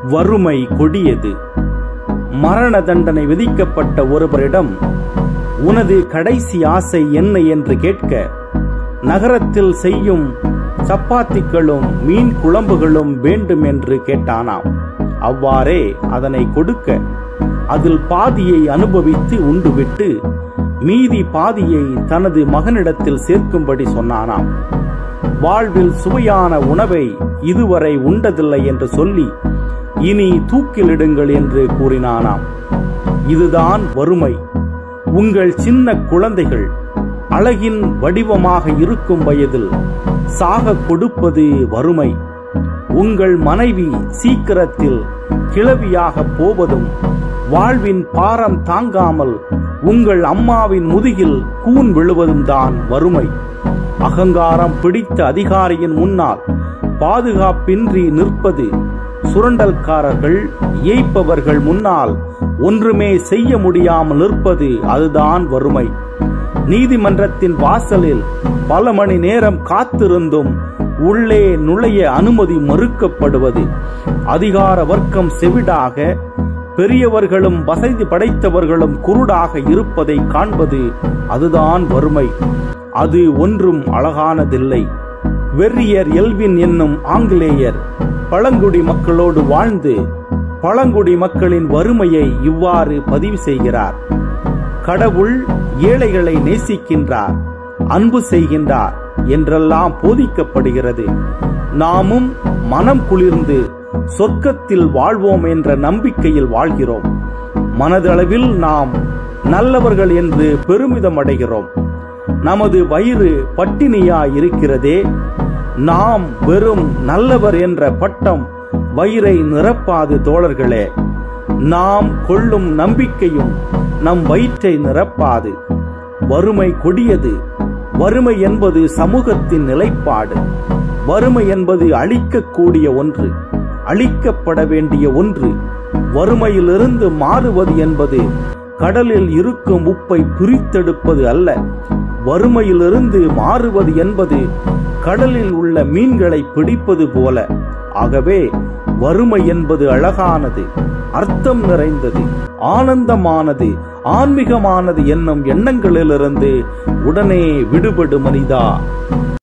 வறுமை கொடியது மரண தண்டனை விதிக்கப்பட்ட ஒருவரிடம் உனது கடைசி ஆசை என்ன என்று கேட்க நகரத்தில் செய்யும் சப்பாத்திகளும் மீன் குழம்புகளும் வேண்டும் என்று கேட்டானாம் அவ்வாறே அதனை கொடுக்க அதில் பாதியை அனுபவித்து உண்டுவிட்டு மீதி பாதியை தனது மகனிடத்தில் சேர்க்கும்படி சொன்னானாம் வாழ்வில் சுவையான உணவை இதுவரை உண்டதில்லை என்று சொல்லி இனி தூக்கிலிடுங்கள் என்று கூறினானாம் இதுதான் வறுமை உங்கள் சின்ன குழந்தைகள் அழகின் வடிவமாக இருக்கும் வயதில் சாக கொடுப்பது வறுமை உங்கள் மனைவி சீக்கிரத்தில் கிளவியாக போவதும் வாழ்வின் பாரம் தாங்காமல் உங்கள் அம்மாவின் முதுகில் கூன் விழுவதும் தான் வறுமை அகங்காரம் பிடித்த அதிகாரியின் முன்னால் பாதுகாப்பின்றி நிற்பது சுரண்டல்காரர்கள் ஏய்ப்பவர்கள் முன்னால் ஒன்றுமே செய்ய முடியாமல் நிற்பது அதுதான் வறுமை நீதிமன்றத்தின் வாசலில் பல மணி நேரம் காத்திருந்தும் உள்ளே நுழைய அனுமதி மறுக்கப்படுவது அதிகார வர்க்கம் செவிடாக பெரியவர்களும் வசதி படைத்தவர்களும் குருடாக இருப்பதை காண்பது அதுதான் வறுமை அது ஒன்றும் அழகானதில்லை வெர்ரியர் எல்வின் என்னும் ஆங்கிலேயர் பழங்குடி மக்களோடு வாழ்ந்து பழங்குடி மக்களின் வறுமையை இவ்வாறு பதிவு செய்கிறார் கடவுள் ஏழைகளை நேசிக்கின்றார் அன்பு செய்கின்றார் என்றெல்லாம் போதிக்கப்படுகிறது நாமும் மனம் குளிர்ந்து சொர்க்கத்தில் வாழ்வோம் என்ற நம்பிக்கையில் வாழ்கிறோம் மனதளவில் நாம் நல்லவர்கள் என்று பெருமிதம் அடைகிறோம் நமது வயிறு பட்டினியா இருக்கிறதே நாம் வெறும் நல்லவர் என்ற பட்டம் வயிறை நிரப்பாது தோழர்களே நாம் கொள்ளும் நம்பிக்கையும் நம் வயிற்றை நிரப்பாது வறுமை கொடியது வறுமை என்பது சமூகத்தின் நிலைப்பாடு வறுமை என்பது அழிக்கக்கூடிய ஒன்று அழிக்கப்பட வேண்டிய ஒன்று வறுமையிலிருந்து மாறுவது என்பது கடலில் இருக்கும் உப்பை பிரித்தெடுப்பது அல்ல வறுமையிலிருந்து மாறுவது என்பது கடலில் உள்ள மீன்களை பிடிப்பது போல ஆகவே வறுமை என்பது அழகானது அர்த்தம் நிறைந்தது ஆனந்தமானது ஆன்மீகமானது என்னும் எண்ணங்களிலிருந்து உடனே விடுபடு மனிதா